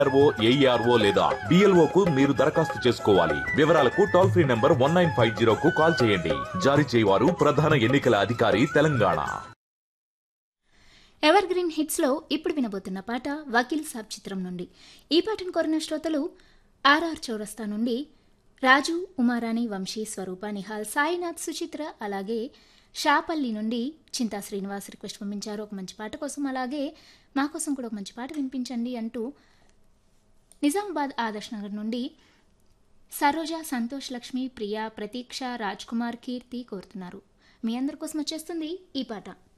RO AERO లేదా DLO కు మీరు దరఖాస్తు చేసుకోవాలి వివరాలకు toll free number one nine five zero కు కాల్ చేయండి జారీ చేయవారు ప్రధాన ఎన్నికల అధికారి తెలంగాణ ఎవర్ గ్రీన్ హిట్స్లో ఇప్పుడు వినబోతున్న పాట వకీల్ సాబ్ చిత్రం నుండి ఈ పాటను కోరిన శ్రోతలు ఆర్ఆర్ చౌరస్తా నుండి రాజు ఉమారాణి వంశీ స్వరూప నిహాల్ సాయినాథ్ సుచిత్ర అలాగే షాపల్లి నుండి చింతా శ్రీనివాస్ రిక్వెస్ట్ పంపించారు ఒక మంచి పాట కోసం అలాగే మా కోసం కూడా ఒక మంచి పాట వినిపించండి అంటూ నిజామాబాద్ ఆదర్శ్ నగర్ నుండి సరోజ సంతోష్ లక్ష్మి ప్రియా ప్రతీక్ష రాజ్ కుమార్ కీర్తి కోరుతున్నారు మీ అందరి కోసం వచ్చేస్తుంది ఈ పాట